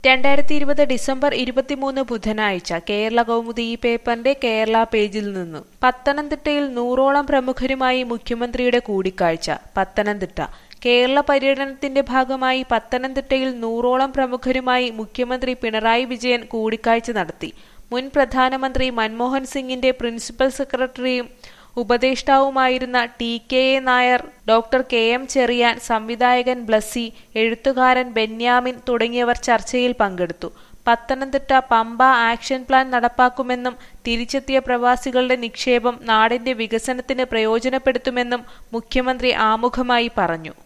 രണ്ടായിരത്തി ഇരുപത് ഡിസംബർ ഇരുപത്തിമൂന്ന് ബുധനാഴ്ച കേരള കൗമുദി ഈ പേപ്പറിന്റെ കേരള പേജിൽ നിന്നു പത്തനംതിട്ടയിൽ നൂറോളം പ്രമുഖരുമായി മുഖ്യമന്ത്രിയുടെ കൂടിക്കാഴ്ച പത്തനംതിട്ട കേരള പര്യടനത്തിന്റെ ഭാഗമായി പത്തനംതിട്ടയിൽ നൂറോളം പ്രമുഖരുമായി മുഖ്യമന്ത്രി പിണറായി വിജയൻ കൂടിക്കാഴ്ച നടത്തി മുൻ പ്രധാനമന്ത്രി മൻമോഹൻ സിംഗിന്റെ പ്രിൻസിപ്പൽ സെക്രട്ടറിയും ഉപദേഷ്ടാവുമായിരുന്ന T K A Nair doctor K M Cherian സംവിധായകൻ ബ്ലസ്സി എഴുത്തുകാരൻ ബെന്യാമിൻ തുടങ്ങിയവർ ചർച്ചയിൽ പങ്കെടുത്തു പത്തനംതിട്ട പമ്പ ആക്ഷൻ പ്ലാൻ നടപ്പാക്കുമെന്നും തിരിച്ചെത്തിയ പ്രവാസികളുടെ നിക്ഷേപം നാടിന്റെ വികസനത്തിന് പ്രയോജനപ്പെടുത്തുമെന്നും മുഖ്യമന്ത്രി ആമുഖമായി പറഞ്ഞു